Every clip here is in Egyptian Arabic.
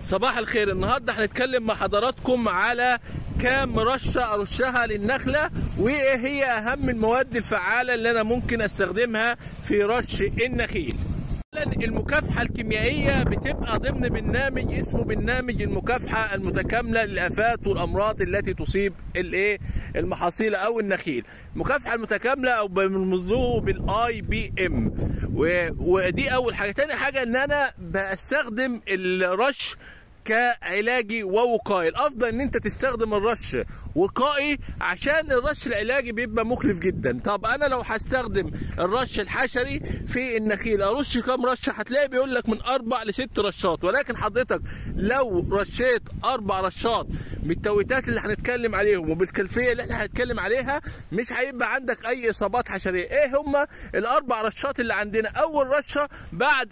صباح الخير النهارده هنتكلم مع حضراتكم على كام رشه ارشها للنخله وايه هي اهم المواد الفعاله اللي انا ممكن استخدمها في رش النخيل المكافحة الكيميائية بتبقى ضمن برنامج اسمه برنامج المكافحة المتكاملة للآفات والأمراض التي تصيب الايه المحاصيل أو النخيل. المكافحة المتكاملة أو بمنظومه بالاي بي ام ودي أول حاجة، تاني حاجة إن أنا بستخدم الرش كعلاجي ووقائي الافضل ان انت تستخدم الرش وقائي عشان الرش العلاجي بيبقى مكلف جدا طب انا لو هستخدم الرش الحشري في النخيل ارش كام رشه هتلاقي بيقول لك من اربع لست رشات ولكن حضرتك لو رشيت اربع رشات بالتويتات اللي هنتكلم عليهم وبالكلفيه اللي احنا هنتكلم عليها مش هيبقى عندك اي اصابات حشريه ايه هما الاربع رشات اللي عندنا اول رشه بعد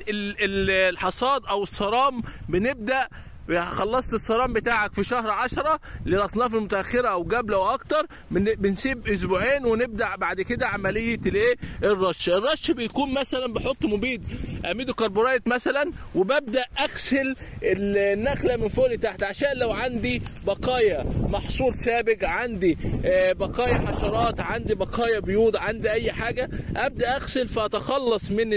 الحصاد او الصرام بنبدا خلصت الصرام بتاعك في شهر 10 للاصناف المتاخره او قبل او اكتر بنسيب اسبوعين ونبدا بعد كده عمليه الايه الرش الرش بيكون مثلا بحط مبيد اميدو كربورايت مثلا وببدا اغسل النخله من فوق لتحت عشان لو عندي بقايا محصول سابق عندي بقايا حشرات عندي بقايا بيوض عندي اي حاجه ابدا اغسل فاتخلص من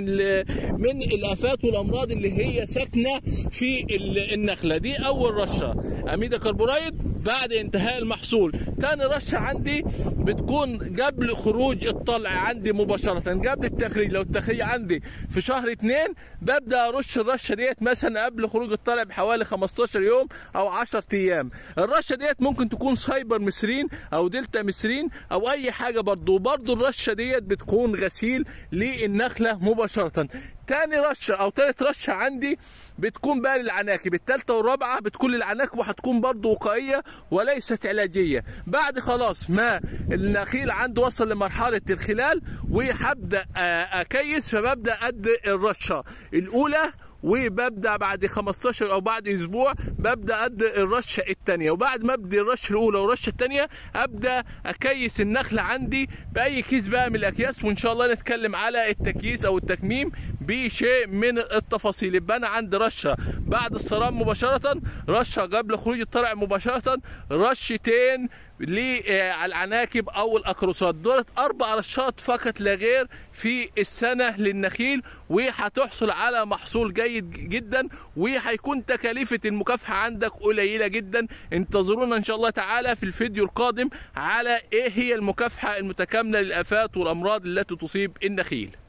من الافات والامراض اللي هي ساكنه في النخله دي اول رشه اميدا كربورايد بعد انتهاء المحصول تاني رشه عندي بتكون قبل خروج الطلع عندي مباشره قبل التخريج لو التخريج عندي في شهر اتنين ببدا ارش الرشه ديت مثلا قبل خروج الطلع بحوالي 15 يوم او 10 ايام الرشه ديت ممكن تكون سايبر مسرين او دلتا مسرين او اي حاجه برضو برضو الرشه ديت بتكون غسيل للنخله مباشره تاني رشه او تالت رشه عندي بتكون بقى للعناكب التالتة والرابعة بتكون للعناكب وهتكون برضو وقائية وليست علاجية بعد خلاص ما النخيل عنده وصل لمرحلة الخلال وهبدأ أكيس فببدأ أدي الرشة الأولى وببدا بعد 15 او بعد اسبوع ببدا ادي الرشه الثانيه وبعد ما ابدي الرشه الاولى والرشه الثانيه ابدا اكيس النخله عندي باي كيس بقى من الاكياس وان شاء الله نتكلم على التكييس او التكميم بشيء من التفاصيل يبقى انا عندي رشه بعد الصرام مباشره رشه قبل خروج الطلع مباشره رشتين على العناكب او الاكروسات دولت اربع رشات فقط لا غير في السنه للنخيل وهتحصل على محصول جيد جدا وهيكون تكاليفه المكافحه عندك قليله جدا انتظرونا ان شاء الله تعالى في الفيديو القادم على ايه هي المكافحه المتكامله للافات والامراض التي تصيب النخيل